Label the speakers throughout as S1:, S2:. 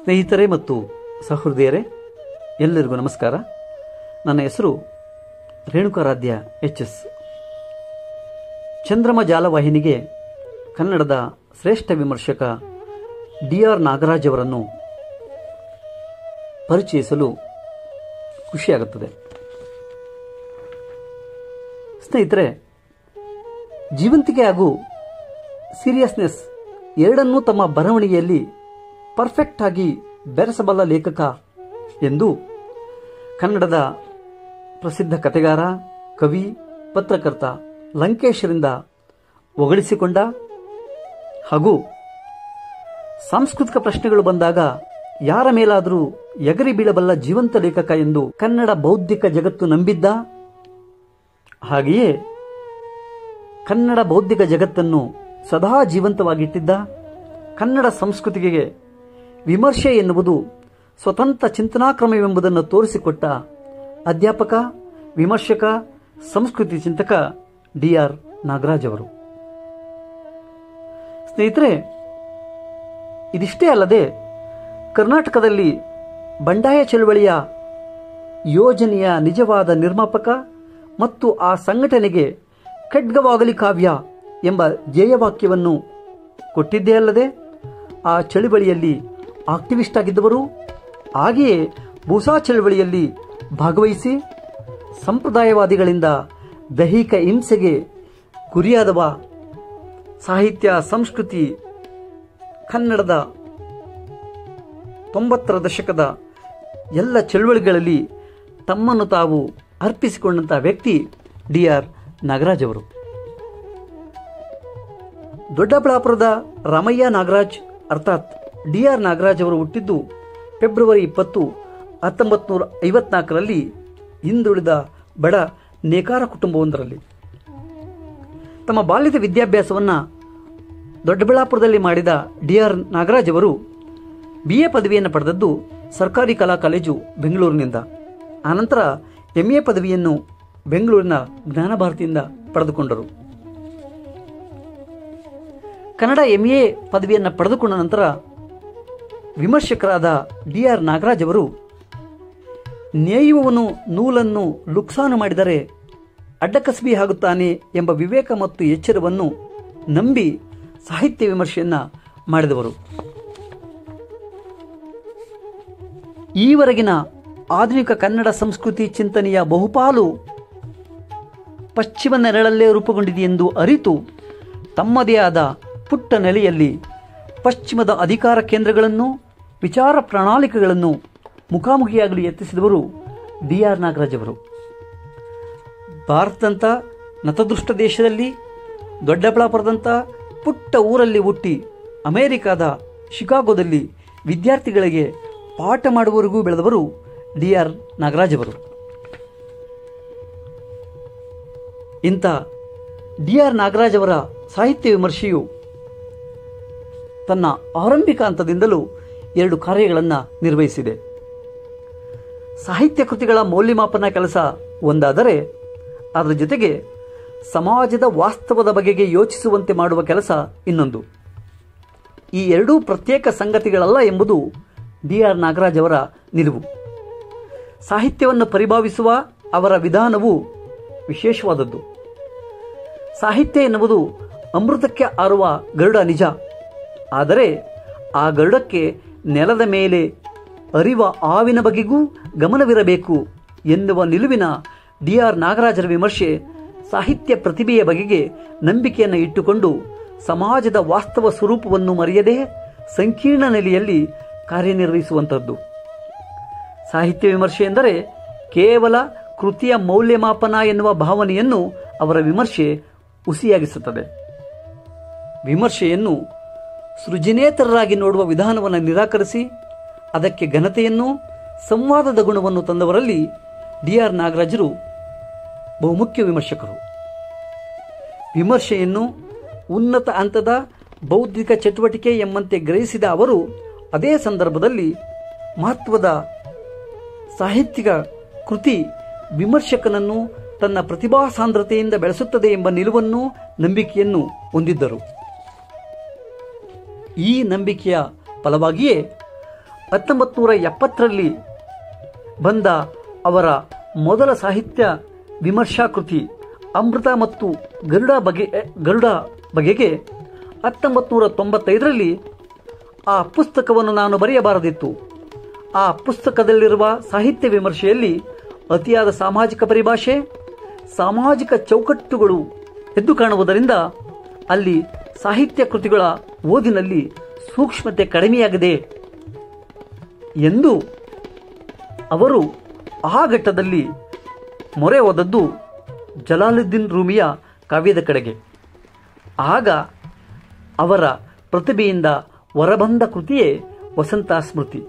S1: ಸ್ನೇಹಿತರೆ ಮತ್ತು ಸಹೃದಯರೇ ಎಲ್ಲರಿಗೂ ನಮಸ್ಕಾರ ನನ್ನ ಹೆಸರು ರೇಣುಕಾರಾಧ್ಯ ಎಚ್ ಎಸ್ ಚಂದ್ರಮ ಜಾಲವಾಹಿನಿಗೆ ಕನ್ನಡದ ಶ್ರೇಷ್ಠ ವಿಮರ್ಶಕ ಡಿ ಆರ್ ನಾಗರಾಜ್ ಅವರನ್ನು ಪರಿಚಯಿಸಲು ಖುಷಿಯಾಗುತ್ತದೆ ಸ್ನೇಹಿತರೆ ಜೀವಂತಿಕೆ ಹಾಗೂ ಸೀರಿಯಸ್ನೆಸ್ ಎರಡನ್ನೂ ತಮ್ಮ ಬರವಣಿಗೆಯಲ್ಲಿ ಪರ್ಫೆಕ್ಟ್ ಆಗಿ ಬೆರೆಸಬಲ್ಲ ಲೇಖಕ ಎಂದು ಕನ್ನಡದ ಪ್ರಸಿದ್ಧ ಕತೆಗಾರ ಕವಿ ಪತ್ರಕರ್ತ ಲಂಕೇಶರಿಂದ ಹೊಗಳಿಸಿಕೊಂಡ ಹಾಗೂ ಸಾಂಸ್ಕೃತಿಕ ಪ್ರಶ್ನೆಗಳು ಬಂದಾಗ ಯಾರ ಮೇಲಾದರೂ ಎಗರಿ ಬೀಳಬಲ್ಲ ಜೀವಂತ ಲೇಖಕ ಎಂದು ಕನ್ನಡ ಬೌದ್ಧಿಕ ಜಗತ್ತು ನಂಬಿದ್ದ ಹಾಗೆಯೇ ಕನ್ನಡ ಬೌದ್ಧಿಕ ಜಗತ್ತನ್ನು ಸದಾ ಜೀವಂತವಾಗಿಟ್ಟಿದ್ದ ಕನ್ನಡ ಸಂಸ್ಕೃತಿಗೆ ವಿಮರ್ಶೆ ಎನ್ನುವುದು ಸ್ವತಂತ್ರ ಚಿಂತನಾಕ್ರಮವೆಂಬುದನ್ನು ತೋರಿಸಿಕೊಟ್ಟ ಅಧ್ಯಾಪಕ ವಿಮರ್ಶಕ ಸಂಸ್ಕೃತಿ ಚಿಂತಕ ಡಿ ಆರ್ ನಾಗರಾಜ್ ಅವರು ಸ್ನೇಹಿತರೆ ಇದಿಷ್ಟೇ ಅಲ್ಲದೆ ಕರ್ನಾಟಕದಲ್ಲಿ ಬಂಡಾಯ ಚಳವಳಿಯ ಯೋಜನೆಯ ನಿಜವಾದ ನಿರ್ಮಾಪಕ ಮತ್ತು ಆ ಸಂಘಟನೆಗೆ ಖಡ್ಗವಾಗಲಿ ಕಾವ್ಯ ಎಂಬ ಧ್ಯೇಯವಾಕ್ಯವನ್ನು ಕೊಟ್ಟಿದ್ದೇ ಅಲ್ಲದೆ ಆ ಚಳುವಳಿಯಲ್ಲಿ ಆಕ್ಟಿವಿಸ್ಟ್ ಆಗಿದ್ದವರು ಹಾಗೆಯೇ ಭೂಸಾ ಚಳವಳಿಯಲ್ಲಿ ಭಾಗವಹಿಸಿ ಸಂಪ್ರದಾಯವಾದಿಗಳಿಂದ ದೈಹಿಕ ಹಿಂಸೆಗೆ ಗುರಿಯಾದವ ಸಾಹಿತ್ಯ ಸಂಸ್ಕೃತಿ ಕನ್ನಡದ ತೊಂಬತ್ತರ ದಶಕದ ಎಲ್ಲ ಚಳುವಳಿಗಳಲ್ಲಿ ತಮ್ಮನ್ನು ತಾವು ಅರ್ಪಿಸಿಕೊಂಡಂಥ ವ್ಯಕ್ತಿ ಡಿ ಆರ್ ನಾಗರಾಜ್ ಅವರು ದೊಡ್ಡಬಳ್ಳಾಪುರದ ರಾಮಯ್ಯ ನಾಗರಾಜ್ ಅರ್ಥಾತ್ ಡಿ ಆರ್ ನಾಗರಾಜ್ ಅವರು ಹುಟ್ಟಿದ್ದು ಫೆಬ್ರವರಿ ಇಪ್ಪತ್ತು ಹತ್ತೊಂಬತ್ತು ನೂರ ಐವತ್ನಾಲ್ಕರಲ್ಲಿ ಹಿಂದುಳಿದ ಬಡ ನೇಕಾರ ಕುಟುಂಬವೊಂದರಲ್ಲಿ ತಮ್ಮ ಬಾಲ್ಯದ ವಿದ್ಯಾಭ್ಯಾಸವನ್ನು ದೊಡ್ಡಬಳ್ಳಾಪುರದಲ್ಲಿ ಮಾಡಿದ ಡಿ ಆರ್ ನಾಗರಾಜ್ ಅವರು ಬಿ ಎ ಪದವಿಯನ್ನು ಪಡೆದದ್ದು ಸರ್ಕಾರಿ ಕಲಾ ಕಾಲೇಜು ಬೆಂಗಳೂರಿನಿಂದ ಆನಂತರ ಎಂ ಎ ಪದವಿಯನ್ನು ಬೆಂಗಳೂರಿನ ಜ್ಞಾನಭಾರತಿಯಿಂದ ಪಡೆದುಕೊಂಡರು ಕನ್ನಡ ಎಂ ಎ ಪದವಿಯನ್ನು ಪಡೆದುಕೊಂಡ ನಂತರ ವಿಮರ್ಶಕರಾದ ಡಿ ಆರ್ ನಾಗರಾಜ್ ಅವರು ನೇಯುವವನು ನೂಲನ್ನು ಲುಕ್ಸಾನು ಮಾಡಿದರೆ ಅಡ್ಡಕಸಬಿ ಆಗುತ್ತಾನೆ ಎಂಬ ವಿವೇಕ ಮತ್ತು ಎಚ್ಚರವನ್ನು ನಂಬಿ ಸಾಹಿತ್ಯ ವಿಮರ್ಶೆಯನ್ನ ಮಾಡಿದವರು ಈವರೆಗಿನ ಆಧುನಿಕ ಕನ್ನಡ ಸಂಸ್ಕೃತಿ ಚಿಂತನೆಯ ಬಹುಪಾಲು ಪಶ್ಚಿಮ ನೆರಳಲ್ಲೇ ರೂಪುಗೊಂಡಿದೆಯೆಂದು ಅರಿತು ತಮ್ಮದೇ ಆದ ಪುಟ್ಟ ನೆಲೆಯಲ್ಲಿ ಪಶ್ಚಿಮದ ಅಧಿಕಾರ ಕೇಂದ್ರಗಳನ್ನು ವಿಚಾರ ಪ್ರಣಾಳಿಕೆಗಳನ್ನು ಮುಖಾಮುಖಿಯಾಗಲು ಯತ್ನಿಸಿದವರು ಡಿ ಆರ್ ನಾಗರಾಜ್ ಅವರು ಭಾರತದಂಥ ನತದೃಷ್ಟ ದೇಶದಲ್ಲಿ ದೊಡ್ಡಬಳ್ಳಾಪುರದಂಥ ಪುಟ್ಟ ಊರಲ್ಲಿ ಹುಟ್ಟಿ ಅಮೆರಿಕಾದ ಶಿಕಾಗೋದಲ್ಲಿ ವಿದ್ಯಾರ್ಥಿಗಳಿಗೆ ಪಾಠ ಮಾಡುವವರೆಗೂ ಬೆಳೆದವರು ಡಿ ಆರ್ ನಾಗರಾಜ್ ಅವರು ಇಂಥ ಡಿ ಆರ್ ನಾಗರಾಜ್ ಅವರ ಸಾಹಿತ್ಯ ವಿಮರ್ಶೆಯು ತನ್ನ ಆರಂಭಿಕ ಹಂತದಿಂದಲೂ ಎರಡು ಕಾರ್ಯಗಳನ್ನು ನಿರ್ವಹಿಸಿದೆ ಸಾಹಿತ್ಯ ಕೃತಿಗಳ ಮೌಲ್ಯಮಾಪನ ಕೆಲಸ ಒಂದಾದರೆ ಅದರ ಜೊತೆಗೆ ಸಮಾಜದ ವಾಸ್ತವದ ಬಗೆಗೆ ಯೋಚಿಸುವಂತೆ ಮಾಡುವ ಕೆಲಸ ಇನ್ನೊಂದು ಈ ಎರಡೂ ಪ್ರತ್ಯೇಕ ಸಂಗತಿಗಳಲ್ಲ ಎಂಬುದು ಡಿ ಆರ್ ನಾಗರಾಜ್ ಅವರ ನಿಲುವು ಸಾಹಿತ್ಯವನ್ನು ಪರಿಭಾವಿಸುವ ಅವರ ವಿಧಾನವು ವಿಶೇಷವಾದದ್ದು ಸಾಹಿತ್ಯ ಎನ್ನುವುದು ಅಮೃತಕ್ಕೆ ಆರುವ ಗರುಡ ನಿಜ ಆದರೆ ಆ ಗರುಡಕ್ಕೆ ನೆಲದ ಮೇಲೆ ಅರಿವ ಆವಿನ ಬಗೆಗೂ ಗಮನವಿರಬೇಕು ಎನ್ನುವ ನಿಲುವಿನ ಡಿ ಆರ್ ನಾಗರಾಜರ ವಿಮರ್ಶೆ ಸಾಹಿತ್ಯ ಪ್ರತಿಭೆಯ ಬಗೆಗೆ ನಂಬಿಕೆಯನ್ನು ಇಟ್ಟುಕೊಂಡು ಸಮಾಜದ ವಾಸ್ತವ ಸ್ವರೂಪವನ್ನು ಮರೆಯದೆ ಸಂಕೀರ್ಣ ನೆಲೆಯಲ್ಲಿ ಕಾರ್ಯನಿರ್ವಹಿಸುವಂಥದ್ದು ಸಾಹಿತ್ಯ ವಿಮರ್ಶೆ ಎಂದರೆ ಕೇವಲ ಕೃತಿಯ ಮೌಲ್ಯಮಾಪನ ಎನ್ನುವ ಭಾವನೆಯನ್ನು ಅವರ ವಿಮರ್ಶೆ ಹುಸಿಯಾಗಿಸುತ್ತದೆ ವಿಮರ್ಶೆಯನ್ನು ಸೃಜನೇತರರಾಗಿ ನೋಡುವ ವಿಧಾನವನ್ನು ನಿರಾಕರಿಸಿ ಅದಕ್ಕೆ ಘನತೆಯನ್ನು ಸಂವಾದದ ಗುಣವನ್ನು ತಂದವರಲ್ಲಿ ಡಿ ಆರ್ ನಾಗರಾಜರು ಬಹುಮುಖ್ಯ ವಿಮರ್ಶಕರು ವಿಮರ್ಶೆಯನ್ನು ಉನ್ನತ ಹಂತದ ಬೌದ್ಧಿಕ ಚಟುವಟಿಕೆ ಎಂಬಂತೆ ಗ್ರಹಿಸಿದ ಅವರು ಅದೇ ಸಂದರ್ಭದಲ್ಲಿ ಮಹತ್ವದ ಸಾಹಿತ್ಯಿಕ ಕೃತಿ ವಿಮರ್ಶಕನನ್ನು ತನ್ನ ಪ್ರತಿಭಾ ಸಾಂದ್ರತೆಯಿಂದ ಬೆಳೆಸುತ್ತದೆ ಎಂಬ ನಿಲುವನ್ನು ನಂಬಿಕೆಯನ್ನು ಹೊಂದಿದ್ದರು ಈ ನಂಬಿಕೆಯ ಫಲವಾಗಿಯೇ ಹತ್ತೊಂಬತ್ತು ನೂರ ಎಪ್ಪತ್ತರಲ್ಲಿ ಬಂದ ಅವರ ಮೊದಲ ಸಾಹಿತ್ಯ ವಿಮರ್ಶಾ ಕೃತಿ ಅಮೃತ ಮತ್ತು ಗರುಡ ಬಗೆ ಗರುಡ ಬಗೆಗೆ ಹತ್ತೊಂಬತ್ತು ನೂರ ತೊಂಬತ್ತೈದರಲ್ಲಿ ಆ ಪುಸ್ತಕವನ್ನು ನಾನು ಬರೆಯಬಾರದಿತ್ತು ಆ ಪುಸ್ತಕದಲ್ಲಿರುವ ಸಾಹಿತ್ಯ ವಿಮರ್ಶೆಯಲ್ಲಿ ಅತಿಯಾದ ಸಾಮಾಜಿಕ ಪರಿಭಾಷೆ ಸಾಮಾಜಿಕ ಚೌಕಟ್ಟುಗಳು ಎದ್ದು ಕಾಣುವುದರಿಂದ ಅಲ್ಲಿ ಸಾಹಿತ್ಯ ಕೃತಿಗಳ ಓದಿನಲ್ಲಿ ಸೂಕ್ಷ್ಮತೆ ಕಡಿಮೆಯಾಗಿದೆ ಎಂದು ಅವರು ಆ ಘಟ್ಟದಲ್ಲಿ ಮೊರೆ ಹೋದದ್ದು ಜಲಾಲುದ್ದೀನ್ ರೂಮಿಯ ಕಾವ್ಯದ ಕಡೆಗೆ ಆಗ ಅವರ ಪ್ರತಿಭೆಯಿಂದ ಹೊರಬಂದ ಕೃತಿಯೇ ವಸಂತ ಸ್ಮೃತಿ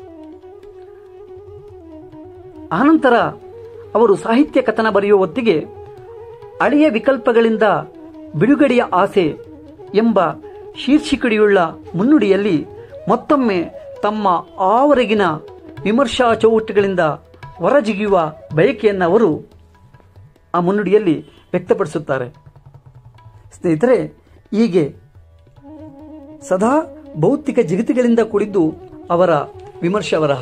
S1: ಆನಂತರ ಅವರು ಸಾಹಿತ್ಯ ಕಥನ ಬರೆಯುವ ಹೊತ್ತಿಗೆ ಹಳೆಯ ವಿಕಲ್ಪಗಳಿಂದ ಬಿಡುಗಡೆಯ ಆಸೆ ಎಂಬ ಶೀರ್ಷಿಕಡಿಯುಳ್ಳ ಮುನ್ನುಡಿಯಲ್ಲಿ ಮತ್ತೊಮ್ಮೆ ತಮ್ಮ ಆವರೆಗಿನ ವಿಮರ್ಶಾ ಚೌಕಟ್ಟುಗಳಿಂದ ಹೊರಜಿಗಿಯುವ ಬಯಕೆಯನ್ನು ಅವರು ಆ ಮುನ್ನುಡಿಯಲ್ಲಿ ವ್ಯಕ್ತಪಡಿಸುತ್ತಾರೆ ಸ್ನೇಹಿತರೆ ಹೀಗೆ ಸದಾ ಭೌತಿಕ ಜಗತ್ತುಗಳಿಂದ ಕೂಡಿದ್ದು ಅವರ ವಿಮರ್ಶೆ ಬರಹ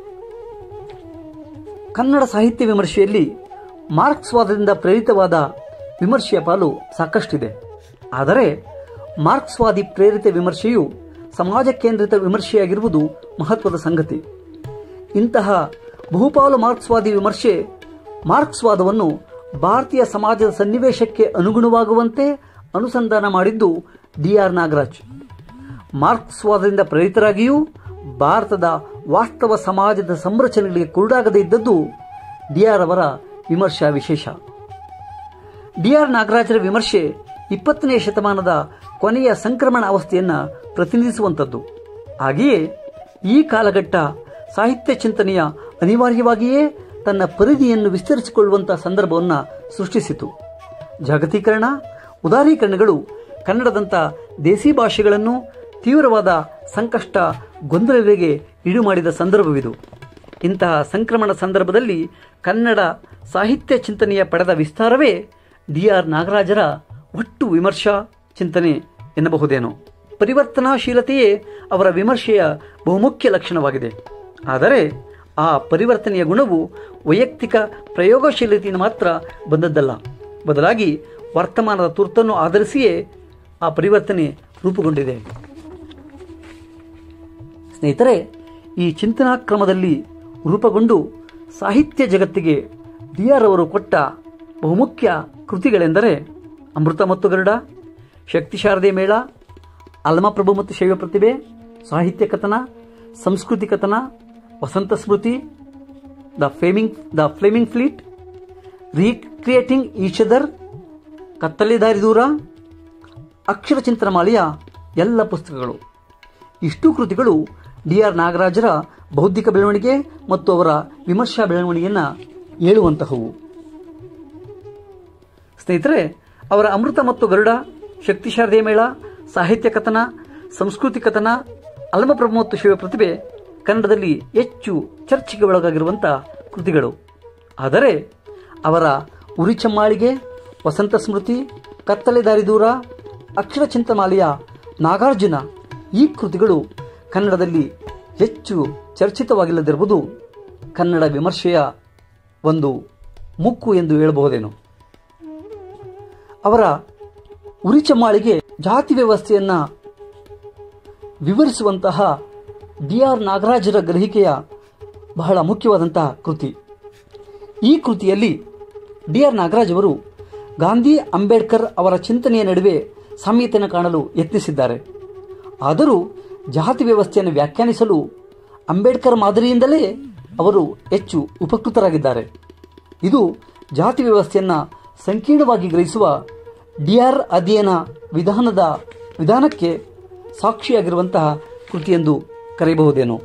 S1: ಕನ್ನಡ ಸಾಹಿತ್ಯ ವಿಮರ್ಶೆಯಲ್ಲಿ ಮಾರ್ಕ್ಸ್ವಾದದಿಂದ ಪ್ರೇರಿತವಾದ ವಿಮರ್ಶೆಯ ಪಾಲು ಸಾಕಷ್ಟಿದೆ ಆದರೆ ಮಾರ್ಕ್ಸ್ವಾದಿ ಪ್ರೇರಿತ ವಿಮರ್ಶೆಯು ಸಮಾಜ ಕೇಂದ್ರಿತ ವಿಮರ್ಶೆಯಾಗಿರುವುದು ಮಹತ್ವದ ಸಂಗತಿ ಇಂತಹ ಬಹುಪಾಲು ಮಾರ್ಕ್ಸ್ವಾದಿ ವಿಮರ್ಶೆ ಮಾರ್ಕ್ಸ್ವಾದವನ್ನು ಭಾರತೀಯ ಸಮಾಜದ ಸನ್ನಿವೇಶಕ್ಕೆ ಅನುಗುಣವಾಗುವಂತೆ ಅನುಸಂಧಾನ ಮಾಡಿದ್ದು ಡಿ ಆರ್ ನಾಗರಾಜ್ ಮಾರ್ಕ್ಸ್ವಾದದಿಂದ ಪ್ರೇರಿತರಾಗಿಯೂ ಭಾರತದ ವಾಸ್ತವ ಸಮಾಜದ ಸಂರಚನೆಗಳಿಗೆ ಕುರುಡಾಗದೇ ಇದ್ದದ್ದು ಡಿಆರ್ ಅವರ ವಿಮರ್ಶಾ ವಿಶೇಷ ಡಿಆರ್ ನಾಗರಾಜರ ವಿಮರ್ಶೆ ಇಪ್ಪತ್ತನೇ ಶತಮಾನದ ಕೊನೆಯ ಸಂಕ್ರಮಣ ಅವಸ್ಥೆಯನ್ನು ಪ್ರತಿನಿಧಿಸುವಂಥದ್ದು ಹಾಗೆಯೇ ಈ ಕಾಲಘಟ್ಟ ಸಾಹಿತ್ಯ ಚಿಂತನೆಯ ಅನಿವಾರ್ಯವಾಗಿಯೇ ತನ್ನ ಪರಿಧಿಯನ್ನು ವಿಸ್ತರಿಸಿಕೊಳ್ಳುವಂತಹ ಸಂದರ್ಭವನ್ನು ಸೃಷ್ಟಿಸಿತು ಜಾಗತೀಕರಣ ಉದಾರೀಕರಣಗಳು ಕನ್ನಡದಂಥ ದೇಸಿ ಭಾಷೆಗಳನ್ನು ತೀವ್ರವಾದ ಸಂಕಷ್ಟ ಗೊಂದಲಗಳಿಗೆ ಈಡು ಮಾಡಿದ ಸಂದರ್ಭವಿದು ಇಂತಹ ಸಂಕ್ರಮಣ ಸಂದರ್ಭದಲ್ಲಿ ಕನ್ನಡ ಸಾಹಿತ್ಯ ಚಿಂತನೆಯ ಪಡೆದ ವಿಸ್ತಾರವೇ ಡಿ ಆರ್ ನಾಗರಾಜರ ಒಟ್ಟು ವಿಮರ್ಶಾ ಚಿಂತನೆ ಎನ್ನಬಹುದೇನೋ ಪರಿವರ್ತನಾಶೀಲತೆಯೇ ಅವರ ವಿಮರ್ಶೆಯ ಬಹುಮುಖ್ಯ ಲಕ್ಷಣವಾಗಿದೆ ಆದರೆ ಆ ಪರಿವರ್ತನೆಯ ಗುಣವು ವೈಯಕ್ತಿಕ ಪ್ರಯೋಗಶೀಲತೆಯಿಂದ ಮಾತ್ರ ಬಂದದ್ದಲ್ಲ ಬದಲಾಗಿ ವರ್ತಮಾನದ ತುರ್ತನ್ನು ಆಧರಿಸಿಯೇ ಆ ಪರಿವರ್ತನೆ ರೂಪುಗೊಂಡಿದೆ ಸ್ನೇಹಿತರೆ ಈ ಚಿಂತನಾ ಕ್ರಮದಲ್ಲಿ ರೂಪುಗೊಂಡು ಸಾಹಿತ್ಯ ಜಗತ್ತಿಗೆ ಡಿ ಆರ್ ಅವರು ಕೊಟ್ಟ ಬಹುಮುಖ್ಯ ಕೃತಿಗಳೆಂದರೆ ಅಮೃತ ಮತ್ತು ಗರುಡ ಶಕ್ತಿ ಶಾರದೆ ಮೇಳ ಅಲ್ಮಪ್ರಭು ಮತ್ತು ಶೈವ ಪ್ರತಿಭೆ ಸಾಹಿತ್ಯ ಕಥನ ಸಂಸ್ಕೃತಿ ಕಥನ ವಸಂತ ಸ್ಮೃತಿ the flaming the flaming fleet recreating each other ಕತ್ತಲೆ ದಾರಿ ದೂರ ಅಕ್ಷರ ಚಿಂತನಮಾಲೆಯ ಎಲ್ಲ ಪುಸ್ತಕಗಳು ಇಷ್ಟು ಕೃತಿಗಳು ಡಿ ಆರ್ ನಾಗರಾಜರ ಬೌದ್ಧಿಕ ಬೆಳವಣಿಗೆ ಮತ್ತು ಅವರ ವಿಮರ್ಶಾ ಬೆಳವಣಿಗೆಯನ್ನು ಹೇಳುವಂತಹವು ಸ್ನೇಹಿತರೆ ಅವರ ಅಮೃತ ಮತ್ತು ಗರುಡ ಶಕ್ತಿ ಶಾರದೆ ಮೇಳ ಸಾಹಿತ್ಯ ಕಥನ ಸಂಸ್ಕೃತಿ ಕಥನ ಅಲ್ಮಪ್ರಭು ಮತ್ತು ಶಿವ ಪ್ರತಿಭೆ ಕನ್ನಡದಲ್ಲಿ ಹೆಚ್ಚು ಚರ್ಚೆಗೆ ಒಳಗಾಗಿರುವಂಥ ಕೃತಿಗಳು ಆದರೆ ಅವರ ಉರಿ ಚಮ್ಮಾಳಿಗೆ ವಸಂತ ಸ್ಮೃತಿ ಕತ್ತಲೆ ದಾರಿ ದೂರ ಅಕ್ಷರ ಚಿಂತಮಾಲೆಯ ನಾಗಾರ್ಜುನ ಈ ಕೃತಿಗಳು ಕನ್ನಡದಲ್ಲಿ ಹೆಚ್ಚು ಚರ್ಚಿತವಾಗಿಲ್ಲದಿರುವುದು ಕನ್ನಡ ವಿಮರ್ಶೆಯ ಒಂದು ಮುಕ್ಕು ಎಂದು ಹೇಳಬಹುದೇನು ಅವರ ಉರಿ ಚಮ್ಮಾಳಿಗೆ ಜಾತಿ ವ್ಯವಸ್ಥೆಯನ್ನ ವಿವರಿಸುವಂತಹ ಡಿ ಆರ್ ನಾಗರಾಜರ ಗ್ರಹಿಕೆಯ ಬಹಳ ಮುಖ್ಯವಾದಂತಹ ಕೃತಿ ಈ ಕೃತಿಯಲ್ಲಿ ಡಿ ಆರ್ ನಾಗರಾಜ್ ಅವರು ಗಾಂಧಿ ಅಂಬೇಡ್ಕರ್ ಅವರ ಚಿಂತನೆಯ ನಡುವೆ ಸಾಮ್ಯತೆಯನ್ನು ಕಾಣಲು ಯತ್ನಿಸಿದ್ದಾರೆ ಆದರೂ ಜಾತಿ ವ್ಯವಸ್ಥೆಯನ್ನು ವ್ಯಾಖ್ಯಾನಿಸಲು ಅಂಬೇಡ್ಕರ್ ಮಾದರಿಯಿಂದಲೇ ಅವರು ಹೆಚ್ಚು ಉಪಕೃತರಾಗಿದ್ದಾರೆ ಇದು ಜಾತಿ ವ್ಯವಸ್ಥೆಯನ್ನು ಸಂಕೀರ್ಣವಾಗಿ ಗ್ರಹಿಸುವ ಡಿಆರ್ ಅಧ್ಯಯನ ವಿಧಾನದ ವಿಧಾನಕ್ಕೆ ಸಾಕ್ಷಿಯಾಗಿರುವಂತಹ ಕೃತಿ ಎಂದು ಕರೆಯಬಹುದೇನೋ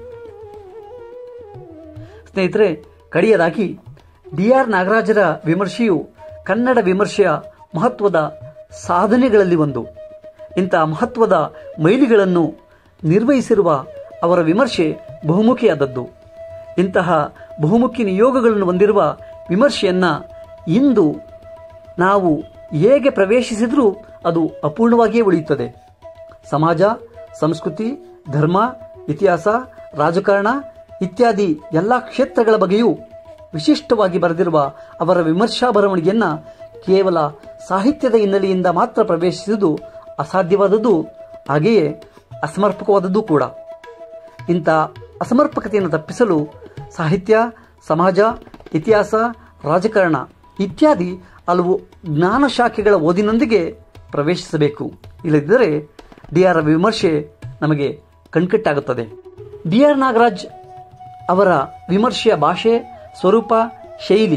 S1: ಸ್ನೇಹಿತರೆ ಕಡೆಯದಾಗಿ ಡಿ ಆರ್ ನಾಗರಾಜರ ವಿಮರ್ಶೆಯು ಕನ್ನಡ ವಿಮರ್ಶೆಯ ಮಹತ್ವದ ಸಾಧನೆಗಳಲ್ಲಿ ಒಂದು ಇಂತಹ ಮಹತ್ವದ ಮೈಲಿಗಳನ್ನು ನಿರ್ವಹಿಸಿರುವ ಅವರ ವಿಮರ್ಶೆ ಬಹುಮುಖಿಯಾದದ್ದು ಇಂತಹ ಬಹುಮುಖಿ ನಿಯೋಗಗಳನ್ನು ಹೊಂದಿರುವ ವಿಮರ್ಶೆಯನ್ನ ಇಂದು ನಾವು ಹೇಗೆ ಪ್ರವೇಶಿಸಿದರೂ ಅದು ಅಪೂರ್ಣವಾಗಿಯೇ ಉಳಿಯುತ್ತದೆ ಸಮಾಜ ಸಂಸ್ಕೃತಿ ಧರ್ಮ ಇತಿಹಾಸ ರಾಜಕಾರಣ ಇತ್ಯಾದಿ ಎಲ್ಲ ಕ್ಷೇತ್ರಗಳ ಬಗ್ಗೆಯೂ ವಿಶಿಷ್ಟವಾಗಿ ಬರೆದಿರುವ ಅವರ ವಿಮರ್ಶಾ ಬರವಣಿಗೆಯನ್ನ ಕೇವಲ ಸಾಹಿತ್ಯದ ಹಿನ್ನೆಲೆಯಿಂದ ಮಾತ್ರ ಪ್ರವೇಶಿಸುವುದು ಅಸಾಧ್ಯವಾದದ್ದು ಹಾಗೆಯೇ ಅಸಮರ್ಪಕವಾದದ್ದು ಕೂಡ ಇಂಥ ಅಸಮರ್ಪಕತೆಯನ್ನು ತಪ್ಪಿಸಲು ಸಾಹಿತ್ಯ ಸಮಾಜ ಇತಿಹಾಸ ರಾಜಕಾರಣ ಇತ್ಯಾದಿ ಹಲವು ಜ್ಞಾನ ಶಾಖೆಗಳ ಓದಿನೊಂದಿಗೆ ಪ್ರವೇಶಿಸಬೇಕು ಇಲ್ಲದಿದ್ದರೆ ಡಿ ಆರ್ ವಿಮರ್ಶೆ ನಮಗೆ ಕಣ್ಕಟ್ಟಾಗುತ್ತದೆ ಡಿ ಆರ್ ನಾಗರಾಜ್ ಅವರ ವಿಮರ್ಶೆಯ ಭಾಷೆ ಸ್ವರೂಪ ಶೈಲಿ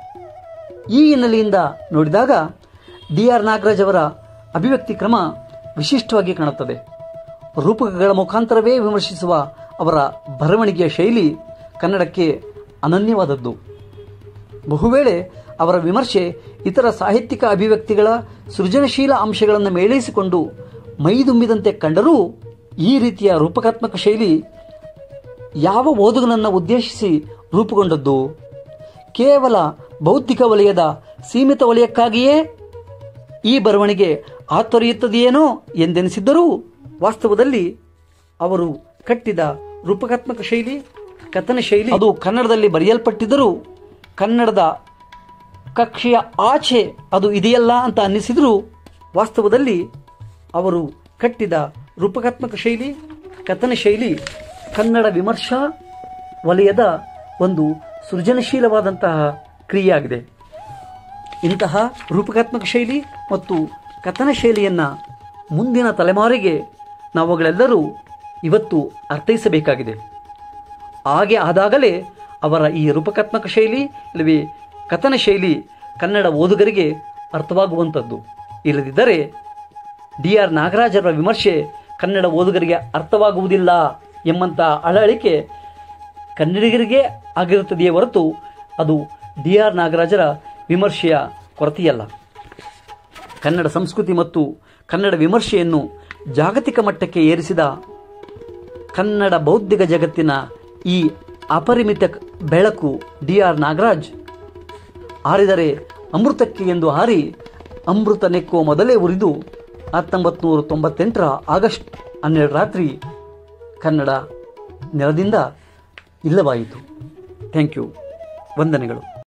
S1: ಈ ಹಿನ್ನೆಲೆಯಿಂದ ನೋಡಿದಾಗ ಡಿ ಆರ್ ನಾಗರಾಜ್ ಅವರ ಅಭಿವ್ಯಕ್ತಿ ಕ್ರಮ ವಿಶಿಷ್ಟವಾಗಿ ಕಾಣುತ್ತದೆ ರೂಪಕಗಳ ಮುಖಾಂತರವೇ ವಿಮರ್ಶಿಸುವ ಅವರ ಬರವಣಿಗೆಯ ಶೈಲಿ ಕನ್ನಡಕ್ಕೆ ಅನನ್ಯವಾದದ್ದು ಬಹುವೇಳೆ ಅವರ ವಿಮರ್ಶೆ ಇತರ ಸಾಹಿತ್ಯಿಕ ಅಭಿವ್ಯಕ್ತಿಗಳ ಸೃಜನಶೀಲ ಅಂಶಗಳನ್ನು ಮೇಳೈಸಿಕೊಂಡು ಮೈದುಂಬಿದಂತೆ ಕಂಡರೂ ಈ ರೀತಿಯ ರೂಪಕಾತ್ಮಕ ಶೈಲಿ ಯಾವ ಓದುಗನನ್ನು ಉದ್ದೇಶಿಸಿ ರೂಪುಗೊಂಡದ್ದು ಕೇವಲ ಬೌದ್ಧಿಕ ವಲಯದ ಸೀಮಿತ ವಲಯಕ್ಕಾಗಿಯೇ ಈ ಬರವಣಿಗೆ ಆತೊರೆಯುತ್ತದೆಯೇನೋ ಎಂದೆನಿಸಿದ್ದರೂ ವಾಸ್ತವದಲ್ಲಿ ಅವರು ಕಟ್ಟಿದ ರೂಪಕಾತ್ಮಕ ಶೈಲಿ ಕಥನ ಶೈಲಿ ಅದು ಕನ್ನಡದಲ್ಲಿ ಬರೆಯಲ್ಪಟ್ಟಿದ್ದರೂ ಕನ್ನಡದ ಕಕ್ಷೆಯ ಆಚೆ ಅದು ಇದೆಯಲ್ಲ ಅಂತ ಅನ್ನಿಸಿದರೂ ವಾಸ್ತವದಲ್ಲಿ ಅವರು ಕಟ್ಟಿದ ರೂಪಕಾತ್ಮಕ ಶೈಲಿ ಕಥನ ಶೈಲಿ ಕನ್ನಡ ವಿಮರ್ಶಾ ವಲಯದ ಒಂದು ಸೃಜನಶೀಲವಾದಂತಹ ಕ್ರಿಯೆಯಾಗಿದೆ ಇಂತಹ ರೂಪಕಾತ್ಮಕ ಶೈಲಿ ಮತ್ತು ಕಥನ ಶೈಲಿಯನ್ನು ಮುಂದಿನ ತಲೆಮಾರಿಗೆ ನಾವುಗಳೆಲ್ಲರೂ ಇವತ್ತು ಅರ್ಥೈಸಬೇಕಾಗಿದೆ ಹಾಗೆ ಆದಾಗಲೇ ಅವರ ಈ ರೂಪಕಾತ್ಮಕ ಶೈಲಿ ಇಲ್ಲವೇ ಕಥನ ಶೈಲಿ ಕನ್ನಡ ಓದುಗರಿಗೆ ಅರ್ಥವಾಗುವಂಥದ್ದು ಇಲ್ಲದಿದ್ದರೆ ಡಿ ಆರ್ ನಾಗರಾಜರ ವಿಮರ್ಶೆ ಕನ್ನಡ ಓದುಗರಿಗೆ ಅರ್ಥವಾಗುವುದಿಲ್ಲ ಎಂಬಂಥ ಅಳಳಿಕೆ ಕನ್ನಡಿಗರಿಗೆ ಆಗಿರುತ್ತದೆಯೇ ಹೊರತು ಅದು ಡಿ ಆರ್ ನಾಗರಾಜರ ವಿಮರ್ಶೆಯ ಕೊರತೆಯಲ್ಲ ಕನ್ನಡ ಸಂಸ್ಕೃತಿ ಮತ್ತು ಕನ್ನಡ ವಿಮರ್ಶೆಯನ್ನು ಜಾಗತಿಕ ಮಟ್ಟಕ್ಕೆ ಏರಿಸಿದ ಕನ್ನಡ ಬೌದ್ಧಿಕ ಜಗತ್ತಿನ ಈ ಅಪರಿಮಿತ ಬೆಳಕು ಡಿ ಆರ್ ನಾಗರಾಜ್ ಹಾರಿದರೆ ಅಮೃತಕ್ಕೆ ಎಂದು ಹಾರಿ ಅಮೃತ ನೆಕ್ಕುವ ಮೊದಲೇ ಉರಿದು ಹತ್ತೊಂಬತ್ತು ನೂರ ತೊಂಬತ್ತೆಂಟರ ಆಗಸ್ಟ್ ಹನ್ನೆರಡು ರಾತ್ರಿ ಕನ್ನಡ ನೆಲದಿಂದ ಇಲ್ಲವಾಯಿತು ಥ್ಯಾಂಕ್ ಯು ವಂದನೆಗಳು